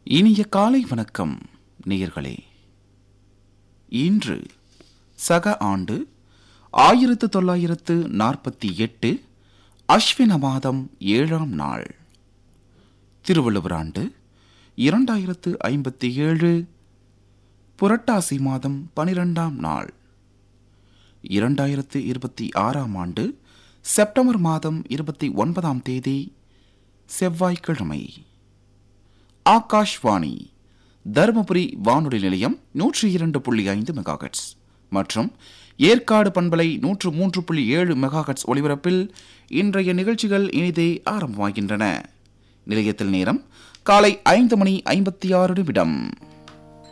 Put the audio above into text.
இனிய காலை வணக்கம் நேயர்களே இன்று சக ஆண்டு ஆயிரத்து தொள்ளாயிரத்து நாற்பத்தி எட்டு அஸ்வின மாதம் ஏழாம் நாள் திருவள்ளுவர் ஆண்டு இரண்டாயிரத்து ஐம்பத்தி ஏழு புரட்டாசி மாதம் பனிரெண்டாம் நாள் இரண்டாயிரத்து இருபத்தி ஆறாம் ஆண்டு செப்டம்பர் மாதம் இருபத்தி ஒன்பதாம் தேதி செவ்வாய்க்கிழமை ஆகாஷ்வாணி தருமபுரி வானொலி நிலையம் நூற்றி இரண்டு புள்ளி ஐந்து மெகாஹெட்ஸ் மற்றும் ஏற்காடு பண்பலை நூற்று மூன்று புள்ளி ஏழு மெகாஹெட்ஸ் ஒலிபரப்பில் இன்றைய நிகழ்ச்சிகள் இனிதே ஆரம்பமாகின்றன நிலையத்தில் நேரம் காலை ஐந்து மணி ஐம்பத்தி ஆறு நிமிடம்